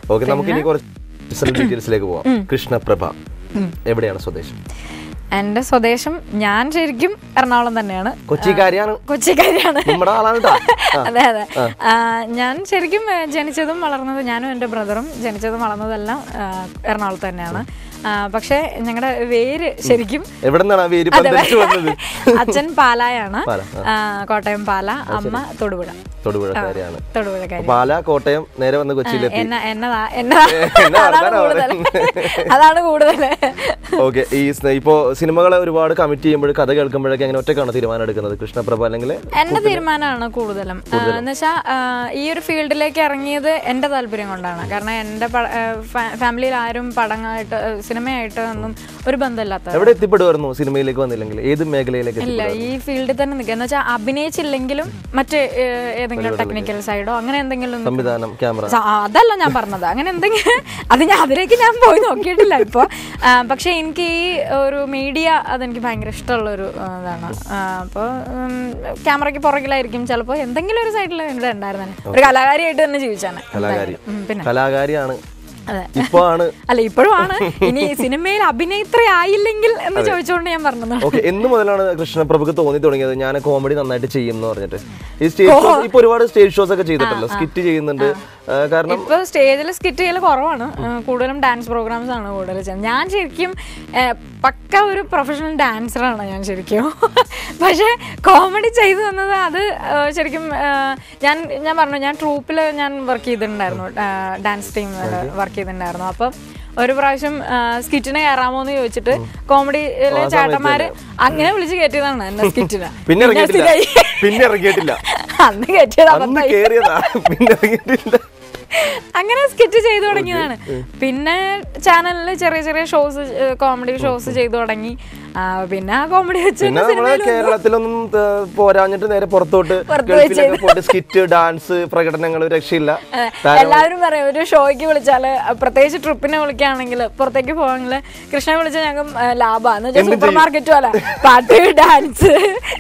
Okay നമുക്ക് ഇനി കുറച്ച് പേഴ്സണൽ ഡീറ്റെയിൽസിലേക്ക് പോവാം കൃഷ്ണപ്രഭ എവിടെയാണ് സ്വദേശം എൻ്റെ സ്വദേശം ഞാൻ ശരിക്കും എറണാകുളം തന്നെയാണ് കൊച്ചിക്കാരിയാണ് കൊച്ചിക്കാരിയാണ് നമ്മുടെ ആളാണ് ട്ടാ. ആ. അതെ അതെ ആ, ഞാൻ ശരിക്കും ഏ, ജനിച്ചതും വളർന്നതും ഞാനും എൻ്റെ ബ്രദറും ജനിച്ചതും വളർന്നതെല്ലാം ആ, എറണാകുളത്ത് തന്നെയാണ് ആ, പക്ഷേ ഞങ്ങളുടെ വേര് ശരിക്കും എവിടെ നിന്നാണ് ആ വേര് അതെ, പന്തലിച്ച് വന്നത് അച്ഛൻ പാലായാണ് പാല, ആ, കോട്ടയം പാല അമ്മ തൊടുപുഴ തൊടുപുഴക്കാരിയാണ് തൊടുപുഴക്കാരി പാല കോട്ടയം നേരെ വന്ന് കൊച്ചിയിലെത്തി എന്ന എന്നതാ എന്നതാ എന്നെ അതാണ് ആൾക്കാരാ കൂടുതൽ അതാണ് കൂടുതൽ ഓക്കെ ഈ സ്ന- ഇപ്പോ സിനിമകളെ ഒരുപാട് കമ്മിറ്റ് ചെയ്യുമ്പോൾ കഥ കേൾക്കുമ്പോഴൊക്കെ അങ്ങനെ ഒറ്റക്കാണ് തീരുമാനം എടുക്കുന്നത് കൃഷ്ണപ്രഭ അല്ലെങ്കിൽ എന്റെ തീരുമാനമാണ് കൂടുതലും എന്ന് വെച്ചാൽ ഈ ഒരു ഫീൽഡിലേക്ക് ഇറങ്ങിയത് എന്റെ താല്പര്യം കൊണ്ടാണ് കാരണം എന്റെ ഫാമിലിയിൽ ആരും പടങ്ങളായിട്ട് ആ, സിനിമയായിട്ട് ഒന്നും ഒരു ബന്ധമില്ലാത്ത എവിടെ എത്തിപ്പെടുമായിരുന്നു സിനിമയിലേക്ക് വന്നില്ലെങ്കിൽ ഏത് മേഖലയിലേക്ക് ഇല്ല ഈ ഫീൽഡിൽ തന്നെ നിൽക്കുക എന്ന് വെച്ചാൽ അഭിനയിച്ചില്ലെങ്കിലും മറ്റ് ഏ, ഏതെങ്കിലും ടെക്നിക്കൽ സൈഡോ അങ്ങനെ എന്തെങ്കിലും ഒന്ന് സംവിധാനം ക്യാമറ സ- ആ, അതല്ല ഞാൻ പറഞ്ഞത് അങ്ങനെ എന്തെങ്കിലും അത് ഞാൻ അതിലേക്ക് ഞാൻ പോയി നോക്കിയിട്ടില്ല ഇപ്പോൾ പക്ഷെ എനിക്ക് ഈ ഒരു മീഡിയ അതെനിക്ക് ഭയങ്കര ഇഷ്ടമുള്ള ഒരു ആ, ഇതാണ് അപ്പോൾ ക്യാമറയ്ക്ക് പുറകിലായിരിക്കും ചിലപ്പോൾ എന്തെങ്കിലും ഒരു സൈഡിൽ ഇവിടെ ഉണ്ടായിരുന്നെ ഒരു കലാകാരിയായിട്ട് തന്നെ ജീവിച്ചാണ് കലാകാരി ഉം, പിന്നെ കലാകാരിയാണ് അതെ ഇപ്പൊ ആണ് അല്ല ഇപ്പോഴും ആണ് ഇനി സിനിമയിൽ അഭിനേത്രി ആയില്ലെങ്കിൽ എന്ന് ചോദിച്ചുകൊണ്ട് ഞാൻ പറഞ്ഞത് ഓക്കെ എന്ന് മുതലാണ് കൃഷ്ണപ്രഭുക്ക് തോന്നി തുടങ്ങിയത് ഞാൻ കോമഡി നന്നായിട്ട് ചെയ്യും എന്ന് പറഞ്ഞിട്ട് ഈ സ്റ്റേജ് ഷോസ് ഇപ്പൊ ഒരുപാട് സ്റ്റേജ് ഷോസ് ഒക്കെ ചെയ്തിട്ടല്ലോ സ്കിറ്റ് ചെയ്യുന്നുണ്ട് ആ, കാരണം ഇപ്പൊ സ്റ്റേജിൽ സ്കിറ്റ് ചെയ്യൽ കുറവാണ് ആ, കൂടുതലും ഡാൻസ് പ്രോഗ്രാംസ് ആണ് കൂടുതൽ ചെയ്യുന്നത് ഞാൻ ശരിക്കും ആ, പക്ക ഒരു പ്രൊഫഷണൽ ഡാൻസറാണ് ഞാൻ ശരിക്കും പക്ഷേ കോമഡി ചെയ്തു തന്നത് അത് ആ, ശരിക്കും ആ, ഞാൻ ഞാൻ പറഞ്ഞു ഞാൻ ട്രൂപ്പിൽ ഞാൻ വർക്ക് ചെയ്തിട്ടുണ്ടായിരുന്നു ഡാൻസ് ടീമിൽ വർക്ക് ചെയ്തിട്ടുണ്ടായിരുന്നു അപ്പം ഒരു പ്രാവശ്യം സ്കിറ്റിന് കയറാമോ എന്ന് ചോദിച്ചിട്ട് കോമഡിയിലെ ചേട്ടന്മാര് അങ്ങനെ വിളിച്ച് കയറ്റിയതാണ് എന്നെ സ്കിറ്റിന് പിന്നെ ഇറങ്ങിയിട്ടില്ല സ്ഥിരായി. പിന്നെ ഇറങ്ങിയിട്ടില്ല അന്ന് കയറ്റിയത് അന്ന് അബദ്ധമായി. കേറിയതാ പിന്നെ ഇറങ്ങിയിട്ടില്ല അങ്ങനെ സ്കെച്ച് ചെയ്തു തുടങ്ങിയതാണ് പിന്നെ ചാനലിൽ ചെറിയ ചെറിയ ഷോസ് കോമഡി ഷോസ് ചെയ്തു തുടങ്ങി ആ, പിന്നെ ആ കോമഡി വെച്ച് പിന്നെ നമ്മള് കേരളത്തിലൊന്നും ത- പോരാഞ്ഞിട്ട് നേരെ പുറത്തോട്ട് പുറത്ത് പോയി ഗൾഫിലൊക്കെ പോയിട്ട് സ്കിറ്റ് ഡാൻസ് പ്രകടനങ്ങൾ രക്ഷയില്ല എല്ലാവരും പറയും ഒരു ഷോയ്ക്ക് വിളിച്ചാല് പ്രത്യേകിച്ച് ട്രിപ്പിനെ വിളിക്കുകയാണെങ്കിൽ പുറത്തേക്ക് പോവാണെങ്കിൽ കൃഷ്ണ വിളിച്ചാൽ ഞങ്ങൾക്ക് ലാഭമാണ് സൂപ്പർ മാർക്കറ്റും അല്ല പാട്ട് ഡാൻസ്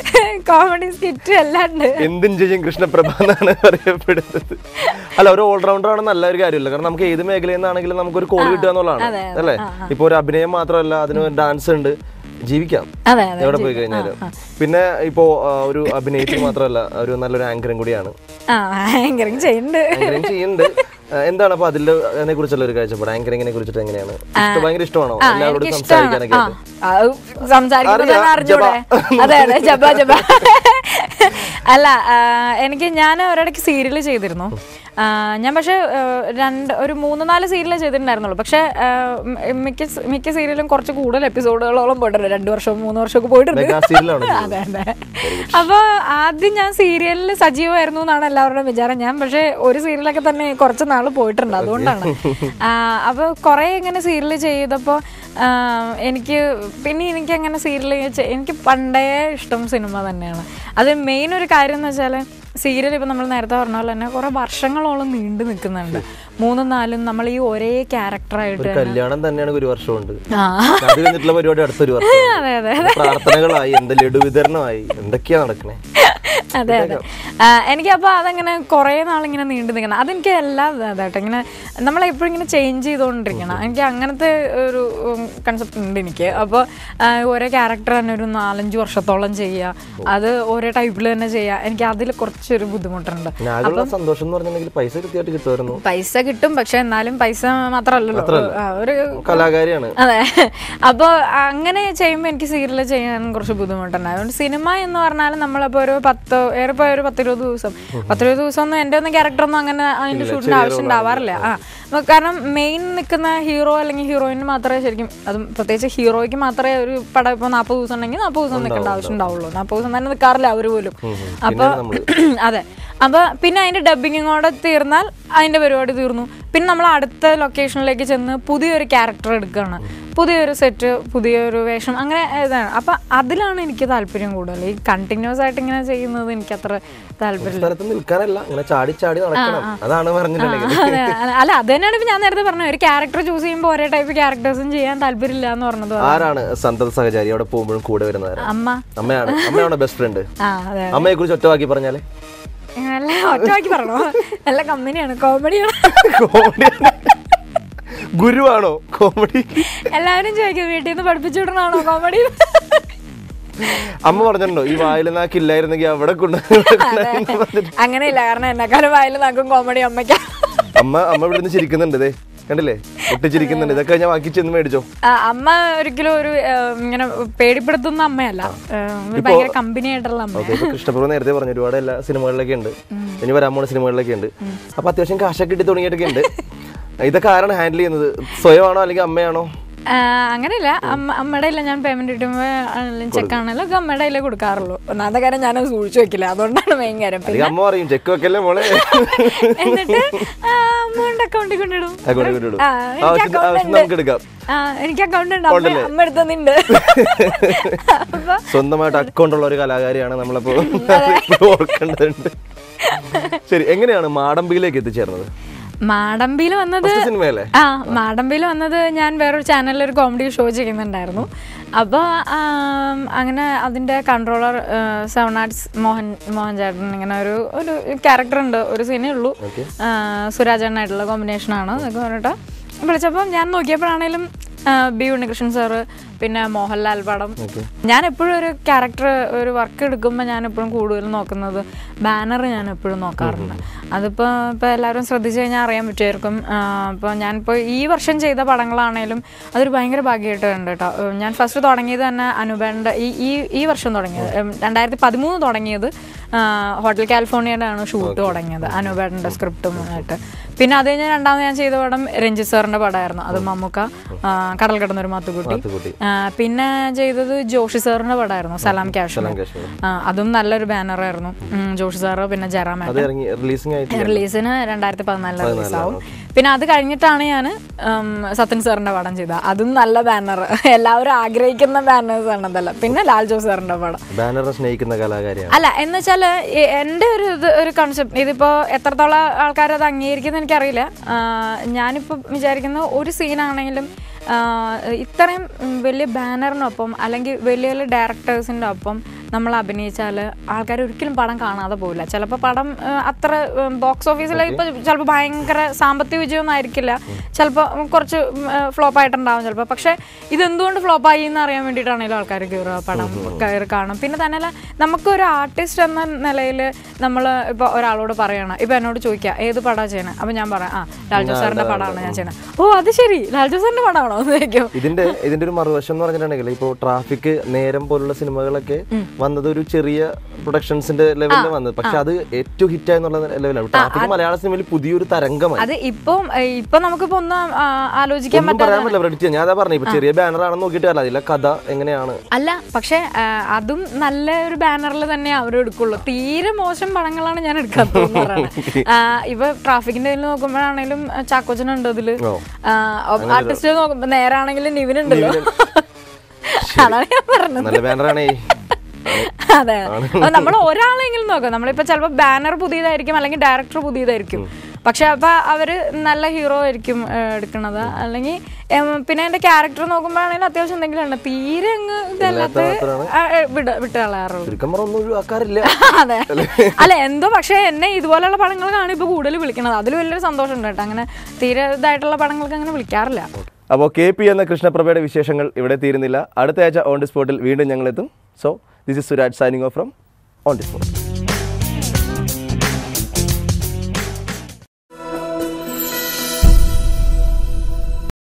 കോമഡി സ്കിറ്റ് എല്ലാം ഉണ്ട് എന്തും ചെയ്യും കൃഷ്ണപ്രഭ എന്നാണ് പറയപ്പെടുന്നത് അല്ല ഒരു ഓൾറൗണ്ടർ ആണ് നല്ല ഒരു കാര്യമില്ല കാരണം നമുക്ക് ഏത് മേഖലയിൽ നിന്നാണെങ്കിലും നമുക്ക് ഒരു കോൾ കിട്ടുക എന്നുള്ളതാണ് അല്ലേ ഇപ്പൊ ഒരു അഭിനയം മാത്രമല്ല അതിന് ഡാൻസ് ഉണ്ട് ജീവിക്കാം അതെ അതെ എവിടെ പോയി കഴിഞ്ഞാലും പിന്നെ ഇപ്പോ ആ, ഒരു അഭിനയിച്ച് മാത്രമല്ല ഒരു നല്ലൊരു ആങ്കറും കൂടിയാണ് ആ ആങ്കറിങ് ചെയ്യുന്നുണ്ട് ആങ്കറിങ് ചെയ്യുന്നുണ്ട് ആ, എന്താണ് അപ്പൊ അതിന്റെ അതിനെ കുറിച്ചുള്ള ഒരു കാഴ്ചപ്പാട് ആങ്കറിങ്ങിനെ കുറിച്ചിട്ട് എങ്ങനെയാണ് ഇഷ്ടം ഭയങ്കര ഇഷ്ടമാണോ എല്ലാവരോടും സംസാരിക്കാനൊക്കെ ആയിട്ട്? ആ, അത് സംസാരിക്കുമ്പോ അറിയാം, തന്നെ അറിഞ്ഞൂടെ ജപ. അതെ അതെ ജബ ജബ അല്ല ആ, എനിക്ക് ഞാൻ ഒരിടയ്ക്ക് സീരിയൽ ചെയ്തിരുന്നു ആ, ഞാൻ പക്ഷെ ആ, രണ്ട് ഒരു മൂന്ന് നാല് സീരിയലേ ചെയ്തിട്ടുണ്ടായിരുന്നുള്ളൂ പക്ഷെ ആ, മ- മിക്ക സ്- മിക്ക സീരിയലും കുറച്ച് കൂടുതൽ എപ്പിസോഡുകളോളം പോയിട്ടുണ്ട് രണ്ട് വർഷവും മൂന്ന് വർഷമൊക്കെ പോയിട്ടുണ്ട് മെഗാ സീരിയലാണ് അതെ അതെ അപ്പൊ ആദ്യം ഞാൻ സീരിയലിൽ സജീവമായിരുന്നു എന്നാണ് എല്ലാവരുടെയും വിചാരം ഞാൻ പക്ഷെ ഒരു സീരിയലൊക്കെ തന്നെ കുറച്ച് നാൾ പോയിട്ടുണ്ട് അതുകൊണ്ടാണ് ആ, അപ്പൊ കുറെ ഇങ്ങനെ സീരിയൽ ചെയ്തപ്പോൾ എനിക്ക് പിന്നെ എനിക്ക് അങ്ങനെ സീരിയൽ എനിക്ക് പണ്ടേ ഇഷ്ടം സിനിമ തന്നെയാണ് അത് മെയിൻ ഒരു കാര്യം എന്ന് വെച്ചാൽ സീരിയൽ ഇപ്പം നമ്മൾ നേരത്തെ പറഞ്ഞ പോലെ തന്നെ കുറെ വർഷങ്ങളോളം നീണ്ടു നിൽക്കുന്നുണ്ട് മൂന്നും നാലും നമ്മൾ ഈ ഒരേ ക്യാരക്ടറായിട്ട് ഒരു കല്യാണം തന്നെയാണ് ഒരു വർഷമുണ്ട് ആ അത് കഴിഞ്ഞിട്ടുള്ള പരിപാടി അടുത്തൊരു വർഷം അതെ അതെ പ്രാർത്ഥനകളായി എന്താ ലഡു വിതരണമായി എന്തൊക്കെയാ നടക്കണേ അതെ അതെ ആ, എനിക്ക് അപ്പോൾ അതങ്ങനെ കുറേ നാളിങ്ങനെ നീണ്ടു നിൽക്കണം അതെനിക്ക് എല്ലാം അതായിട്ട് ഇങ്ങനെ നമ്മളെപ്പോഴും ഇങ്ങനെ ചേഞ്ച് ചെയ്തുകൊണ്ടിരിക്കണം എനിക്ക് അങ്ങനത്തെ ഒരു കൺസെപ്റ്റ് ഉണ്ട് എനിക്ക് അപ്പോൾ ഓരോ ക്യാരക്ടർ തന്നെ ഒരു നാലഞ്ച് വർഷത്തോളം ചെയ്യുക അത് ഓരോ ടൈപ്പിൽ തന്നെ ചെയ്യുക എനിക്ക് അതിൽ കുറച്ചൊരു ബുദ്ധിമുട്ടുണ്ട് പിന്നെ ആകെയുള്ള സന്തോഷം എന്ന് പറഞ്ഞിട്ടുണ്ടെങ്കിൽ പൈസ കൃത്യമായിട്ട് കിട്ടുമായിരുന്നു പൈസ കിട്ടും പക്ഷെ എന്നാലും പൈസ മാത്രമല്ലല്ലോ ആ, ഒരു കലാകാരിയാണ് അതെ അപ്പോൾ അങ്ങനെ ചെയ്യുമ്പോൾ എനിക്ക് സീരിയൽ ചെയ്യാൻ കുറച്ച് ബുദ്ധിമുട്ടുണ്ട് അതുകൊണ്ട് സിനിമ എന്ന് പറഞ്ഞാൽ നമ്മളിപ്പോൾ ഒരു പത്ത് ഏറെപ്പോയ ഒരു പത്തിരുപത് ദിവസം പത്തിരുപത് ദിവസം ഒന്നും എൻ്റെ ഒന്നും ക്യാരക്ടറൊന്നും അങ്ങനെ അതിൻ്റെ ഷൂട്ടിൻ്റെ ആവശ്യം ഉണ്ടാവാറില്ല ആ അപ്പൊ കാരണം മെയിൻ നിൽക്കുന്ന ഹീറോ അല്ലെങ്കിൽ ഹീറോയിന് മാത്രമേ ശരിക്കും അതും പ്രത്യേകിച്ച് ഹീറോയ്ക്ക് മാത്രമേ ഒരു പടം ഇപ്പോൾ നാൽപ്പത് ദിവസം ഉണ്ടെങ്കിൽ നാൽപ്പത് ദിവസം നിൽക്കേണ്ട ആവശ്യം ഉണ്ടാവുള്ളൂ നാൽപ്പത് ദിവസം തന്നെ നിൽക്കാറില്ല അവർ പോലും അപ്പോൾ അതെ അപ്പൊ പിന്നെ അതിന്റെ ഡബിങ്ങും കൂടെ തീർന്നാൽ അതിന്റെ പരിപാടി തീർന്നു പിന്നെ നമ്മൾ അടുത്ത ലൊക്കേഷനിലേക്ക് ചെന്ന് പുതിയൊരു ക്യാരക്ടർ എടുക്കുകയാണ് പുതിയൊരു സെറ്റ് പുതിയൊരു വേഷം അങ്ങനെ ഇതാണ് അപ്പൊ അതിലാണ് എനിക്ക് താല്പര്യം കൂടുതൽ ഈ കണ്ടിന്യൂസ് ആയിട്ട് ഇങ്ങനെ ചെയ്യുന്നത് എനിക്ക് അത്ര താല്പര്യമില്ല സ്ഥലത്ത് നിൽക്കാനല്ല ഇങ്ങനെ ചാടി ചാടി നടക്കണം അതാണ് പറഞ്ഞിട്ടുണ്ടെങ്കിൽ അതെ, അല്ല അല്ല, അത് തന്നെയാണ് ഇപ്പൊ ഞാൻ നേരത്തെ പറഞ്ഞത് ഒരു ക്യാരക്ടർ ചൂസ് ചെയ്യുമ്പോൾ ഒരേ ടൈപ്പ് ക്യാരക്ടേഴ്സും ചെയ്യാൻ താല്പര്യമില്ല എന്ന് പറഞ്ഞത് ആരാണ് സന്തത സഹചാരി അവിടെ പോകുമ്പോഴും കൂടെ വരുന്നവരാണ് അമ്മ അമ്മയാണ് അമ്മയാണോ ബെസ്റ്റ് ഫ്രണ്ട് ആ അതെ അമ്മയെ കുറിച്ച് ഒറ്റവാക്കി പറഞ്ഞാലേ നല്ല ഒറ്റവാക്കി പറഞ്ഞോ നല്ല കമ്പനിയാണ് കോമഡിയാണ് കോമഡിയാണ് ഗുരുവാണോ കോമഡി എല്ലാവരും ചോദിക്കും വീട്ടിൽ നിന്ന് പഠിപ്പിച്ചു വിടണാണോ കോമഡി അമ്മ പറഞ്ഞിട്ടുണ്ടോ ഈ വായിൽ നാക്കില്ലായിരുന്നെങ്കിൽ അവിടെ കൊണ്ട് അങ്ങനെയില്ല കാരണം എന്നെക്കാളും വായിൽ നാക്കും കോമഡി അമ്മയ്ക്കാ അമ്മ അമ്മ ഇവിടെ നിന്ന് ചിരിക്കുന്നുണ്ട് ദേ കണ്ടില്ലേ ഒട്ടിച്ചിരിക്കുന്നുണ്ട് ഇതൊക്കെ ഞാൻ ബാക്കി ചെന്ന് മേടിച്ചോ ആ, അമ്മ ഒരിക്കലും ഒരു ആ, ഇങ്ങനെ പേടിപ്പെടുത്തുന്ന അമ്മയല്ല ആ, ഒരു ഭയങ്കര കമ്പനി ആയിട്ടുള്ള അമ്മ ഓക്കെ ഇപ്പൊ കൃഷ്ണപ്രഭു നേരത്തെ പറഞ്ഞു ഒരുപാട് എല്ലാ സിനിമകളിലൊക്കെ ഉണ്ട് ഇനി വരാൻ പോണ സിനിമകളിലൊക്കെ ഉണ്ട് അപ്പൊ അത്യാവശ്യം കാശൊക്കെ കിട്ടി തുടങ്ങിയിട്ടൊക്കെ ഉണ്ട് ഇതൊക്കെ ആരാണ് ഹാൻഡിൽ ചെയ്യുന്നത് സ്വയമാണോ അല്ലെങ്കിൽ അമ്മയാണോ ആ, അങ്ങനെയില്ല അമ്മ അമ്മയുടെ ഇല്ല ഞാൻ പേയ്മെന്റ് കിട്ടുമ്പോൾ ചെക്ക് ആണല്ലോ ഒക്കെ അമ്മയുടെ കയ്യിലേ കൊടുക്കാറുള്ളൂ ഒന്നാമത്തെ കാര്യം ഞാൻ സൂക്ഷിച്ചു വെക്കില്ല അതുകൊണ്ടാണ് മെയിൻ കാര്യം പിന്നെ അല്ലെങ്കിൽ അമ്മ പറയും ചെക്ക് വെക്കല്ലേ മോളെ എന്നിട്ട് ആ, അമ്മയുടെ അക്കൗണ്ടിൽ കൊണ്ടിടും അക്കൗണ്ടിൽ കൊണ്ടിടും. ആ, എനിക്ക് ആവശ്യത്തിന് account ആവശ്യം ഉണ്ട്. നമുക്ക് എടുക്കാം. ആ, എനിക്ക് അക്കൗണ്ട് ഉണ്ട് അമ്മ അമ്മ എടുത്തതുണ്ട് അപ്പൊ സ്വന്തമായിട്ട് അക്കൗണ്ട് ഉള്ള ഒരു കലാകാരിയാണ് നമ്മളപ്പോ ഓർക്കേണ്ടതുണ്ട് ശരി എങ്ങനെയാണ് മാടമ്പിയിലേക്ക് എത്തിച്ചേർന്നത് മാടമ്പിയിൽ വന്നത് ഫസ്റ്റ് സിനിമയല്ലേ ആ മാടമ്പിയിൽ വന്നത് ഞാൻ വേറൊരു ചാനലിൽ ഒരു കോമഡി ഷോ ചെയ്യുന്നുണ്ടായിരുന്നു അപ്പോൾ അങ്ങനെ അതിൻ്റെ controller seven arts Mohan Mohan ചേട്ടൻ ഇങ്ങനെ ഒരു ഒരു ക്യാരക്ടർ ഉണ്ട് ഒരു സീനേ ഉള്ളൂ ആ, സുരാജേട്ടനായിട്ടുള്ള കോമ്പിനേഷനാണ് എന്നൊക്കെ പറഞ്ഞിട്ട് വിളിച്ചപ്പോൾ ഞാൻ നോക്കിയപ്പോഴാണേലും ആ, ബി ഉണ്ണികൃഷ്ണൻ സാറ് പിന്നെ മോഹൻലാൽ പടം ഞാൻ എപ്പോഴും ഒരു ക്യാരക്ടർ ഒരു വർക്ക് എടുക്കുമ്പോൾ ഞാൻ എപ്പോഴും കൂടുതൽ നോക്കുന്നത് ബാനർ ഞാൻ എപ്പോഴും നോക്കാറുണ്ട് അതിപ്പോൾ ഇപ്പോൾ എല്ലാവരും ശ്രദ്ധിച്ചു കഴിഞ്ഞാൽ അറിയാൻ പറ്റുമായിരിക്കും അപ്പോൾ ഞാനിപ്പോൾ ഈ വർഷം ചെയ്ത പടങ്ങളാണേലും അതൊരു ഭയങ്കര ഭാഗ്യമായിട്ട് ഉണ്ട് കേട്ടോ ഉം, ഞാൻ ഫസ്റ്റ് തുടങ്ങിയത് തന്നെ അനുബേണ്ട ഈ ഈ ഈ വർഷം തുടങ്ങിയത് ഉം, രണ്ടായിരത്തി പതിമൂന്ന് തുടങ്ങിയത് ആ, ഹോട്ടൽ കാലിഫോർണിയയുടെ ആണ് ഷൂട്ട് തുടങ്ങിയത് അനുബേട്ടൻ്റെ സ്ക്രിപ്റ്റും ആയിട്ട് പിന്നെ അത് കഴിഞ്ഞ് രണ്ടാമത് ഞാൻ ചെയ്ത പടം രഞ്ജിത്ത് സാറിൻ്റെ പടമായിരുന്നു അത് മമ്മൂക്ക ആ, കടൽ കിടന്നൊരു മാത്തുക്കുട്ടി മാത്തുക്കുട്ടി. ആ, പിന്നെ ചെയ്തത് ജോഷി സാറിന്റെ പടമായിരുന്നു സലാം ക്യാഷ് കാശ്മീർ. അതും നല്ലൊരു ബാനറായിരുന്നു ഉം, ജോഷി സാറ് പിന്നെ ജയറാം അത് ഇറങ്ങി റിലീസിംഗ് ആയിട്ട് റിലീസിന് രണ്ടായിരത്തി പതിനാലിൽ റിലീസാവും പിന്നെ അത് കഴിഞ്ഞിട്ടാണ് ഞാൻ സത്യൻ സാറിന്റെ പടം ചെയ്തത് അതും നല്ല ബാനർ എല്ലാവരും ആഗ്രഹിക്കുന്ന ബാനേഴ്സ് ആണ് അതല്ല പിന്നെ ലാൽ ജോസ് സാറിന്റെ പടം ബാനറിനെ സ്നേഹിക്കുന്ന കലാകാരിയാണ് അല്ല എന്ന് വെച്ചാല് എ- എൻ്റെ ഒരു ഇത് ഒരു കൺസെപ്റ്റ് ഇതിപ്പോ എത്രത്തോളം ആൾക്കാർ അത് അംഗീകരിക്കുന്ന എനിക്കറിയില്ല ആഹ് ഞാനിപ്പോ വിചാരിക്കുന്ന ഒരു സീനാണെങ്കിലും ആഹ് ഇത്രയും വലിയ ബാനറിനൊപ്പം അല്ലെങ്കിൽ വലിയ വലിയ ഡയറക്ടേഴ്സിൻ്റെ ഒപ്പം നമ്മൾ അഭിനയിച്ചാൽ ആൾക്കാർ ഒരിക്കലും പടം കാണാതെ പോകില്ല ചിലപ്പോൾ പടം ആഹ് അത്ര ബോക്സ് ഓഫീസിൽ ഇപ്പോൾ ചിലപ്പോൾ ഭയങ്കര സാമ്പത്തിക വിജയമൊന്നും ആയിരിക്കില്ല ചിലപ്പോൾ കുറച്ച് ഫ്ലോപ്പ് ആയിട്ടുണ്ടാവും ചിലപ്പോൾ പക്ഷേ ഇതെന്തുകൊണ്ട് ഫ്ലോപ്പായി എന്ന് അറിയാൻ വേണ്ടിയിട്ടാണെങ്കിലും ആൾക്കാർ കയറുക പടം കയറി കാണും പിന്നെ തന്നെയല്ല നമുക്കൊരു ആർട്ടിസ്റ്റ് എന്ന നിലയിൽ നമ്മൾ ഇപ്പോൾ ഒരാളോട് പറയണം ഇപ്പം എന്നോട് ചോദിക്കുക ഏത് പടമാണ് ചെയ്യണത് അപ്പം ഞാൻ പറയാം ആ ലാൽജോ സാറിൻ്റെ പടമാണ് ഞാൻ ചെയ്യണത് ഓ അത് ശരി ലാൽജോ സാറിൻ്റെ പടമാണോ എന്ന് ചോദിക്കും ഇതിന്റെ ഇതിന്റെ ഒരു മറുവശം എന്ന് പറഞ്ഞിട്ടുണ്ടെങ്കിൽ ഇപ്പോൾ ട്രാഫിക് നേരം പോലുള്ള സിനിമകളൊക്കെ വന്നത് ഒരു ചെറിയ പ്രൊഡക്ഷൻസിന്റെ ലെവലിൽ വന്നത് പക്ഷെ അത് ഏറ്റവും ഹിറ്റ് ആയെന്നുള്ള ലെവലാണ് ട്രാഫിക് മലയാള സിനിമയിൽ പുതിയൊരു തരംഗമായി അത് ഇപ്പം ഇപ്പം നമുക്കിപ്പോൾ ഒന്ന് ആ, ആലോചിക്കാൻ ഒന്നും പറയാൻ പറ്റില്ല പ്രൊഡിക്റ്റ് ഞാൻ അതാ പറഞ്ഞു ഇപ്പൊ ചെറിയ ബാനർ ആണെന്ന് നോക്കിയിട്ട് അല്ല അതിലെ കഥ എങ്ങനെയാണ് അല്ല പക്ഷെ ആ, അതും നല്ല ഒരു ബാനറിൽ തന്നെ അവരും എടുക്കുള്ളൂ തീരെ മോശം പടങ്ങളാണ് ഞാൻ എടുക്കാത്തതെന്ന് പറയുന്നത് ഇപ്പൊ ട്രാഫിക്കിന്റെ ഇതിൽ നോക്കുമ്പോഴാണെങ്കിലും ആ, ചാക്കോച്ചനുണ്ട് അതില് ഓ. ആർട്ടിസ്റ്റ് നോക്കുമ്പോ നേരാണെങ്കിലും നിവിനുണ്ടല്ലോ അതാണ് ഞാൻ പറഞ്ഞത് നല്ല ബാനറാണേ അതെ നമ്മൾ ഒരാളെങ്കിലും നോക്കാം നമ്മളിപ്പോ ചിലപ്പോൾ ബാനർ പുതിയതായിരിക്കും അല്ലെങ്കിൽ ഡയറക്ടർ പുതിയതായിരിക്കും പക്ഷെ അപ്പൊ അവര് നല്ല ഹീറോ ആയിരിക്കും ഏ, എടുക്കണത് അല്ലെങ്കിൽ ഉം, പിന്നെ എന്റെ ക്യാരക്ടർ നോക്കുമ്പോഴാണെങ്കിലും അത്യാവശ്യം എന്തെങ്കിലും ഉണ്ട് തീരെ അങ്ങ് ഇതല്ലാത്ത ആ, ഏ, വിട വിട്ട് കളയാറുള്ളൂ ചുരുക്കം പറഞ്ഞ ഒന്നും ഒഴിവാക്കാറില്ല അതെ അല്ല എന്തോ പക്ഷെ എന്നെ ഇതുപോലെയുള്ള പടങ്ങൾക്കാണ് ഇപ്പൊ കൂടുതൽ വിളിക്കണത് അതിൽ വലിയൊരു സന്തോഷമുണ്ട് കേട്ടോ അങ്ങനെ തീരെ ഇതായിട്ടുള്ള പടങ്ങൾക്ക് അങ്ങനെ വിളിക്കാറില്ല അപ്പോൾ കെ പി എന്ന കൃഷ്ണപ്രഭയുടെ വിശേഷങ്ങൾ ഇവിടെ തീരുന്നില്ല അടുത്ത ആഴ്ച ഓൺ ദി സ്പോട്ടിൽ വീണ്ടും ഞങ്ങൾ എത്തും so this is Suraj signing off from on the spot